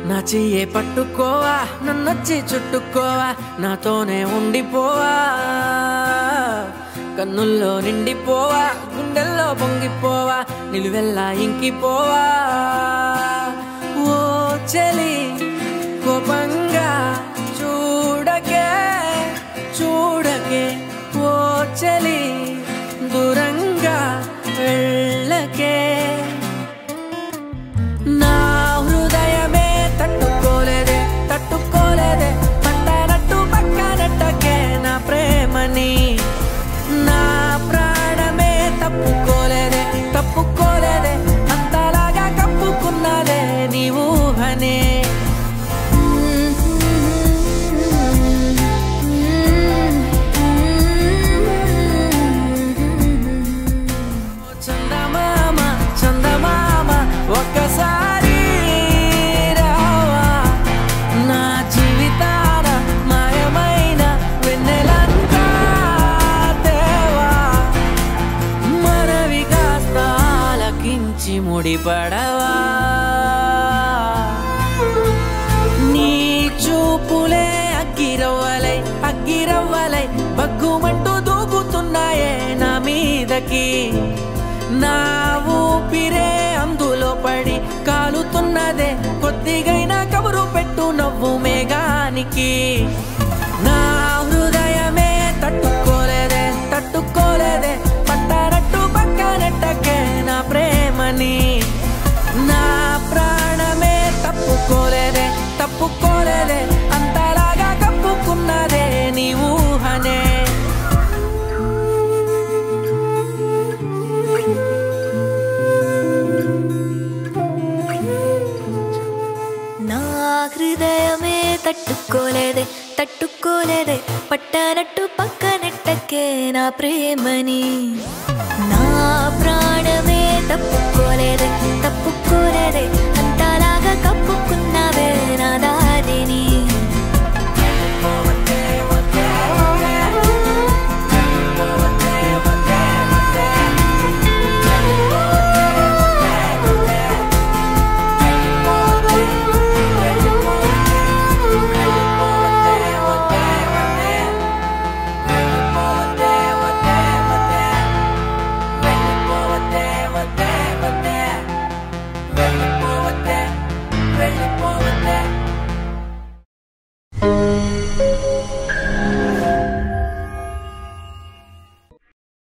నా చెయ్యే పట్టుకోవా నన్నొచ్చి చుట్టుకోవా నాతోనే ఉండిపోవా కన్నుల్లో నిండిపోవా గుండెల్లో పొంగిపోవా నిలువెల్లా ఇంకిపోవా ఓ చెలి కోపంగా చూడకే చూడకే ఓ చెలి దూరంగా వెళ్ళకే నా హృదయమే తట్టుకోలేదే తట్టుకోలేదే పట్టనట్టు పక్కనట్టకే నా ప్రేమని నా ప్రాణమే తప్పుకోలేదే తప్పుకోలేదే అంతలాగా కప్పుకున్నదే నీ ఊహనే చందమామ చందమామ ఒక్కసారి రావా నా జీవితాన మాయమైన వెన్నెలంతా తేవా మనవి కాస్త ఆలకించి ముడిపడవా నీ చూపులే అగ్గిరవ్వలై అగ్గిరవ్వలై బగ్గుమంటూ దూకుతున్నాయే నా మీదకి నా ఊపిరే అందులో పడి కాలుతున్నదే కొద్దిగైనా కబురు పెట్టు నవ్వు మేఘానికి నా హృదయమే తట్టుకోలేదే తట్టుకోలేదే పట్టనట్టు పక్కనట్టకే నా ప్రేమని నా ప్రాణమే తప్పుకోలేదే తప్పుకోలేదే అంతలాగా కప్పుకున్నదే నీ ఊహనే నా హృదయమే తట్టుకోలేదే తట్టుకోలేదే పట్టనట్టు పక్కనెట్టకే నా ప్రేమని నా ప్రాణమే తప్పుకోలేదే తప్పుకోలేదే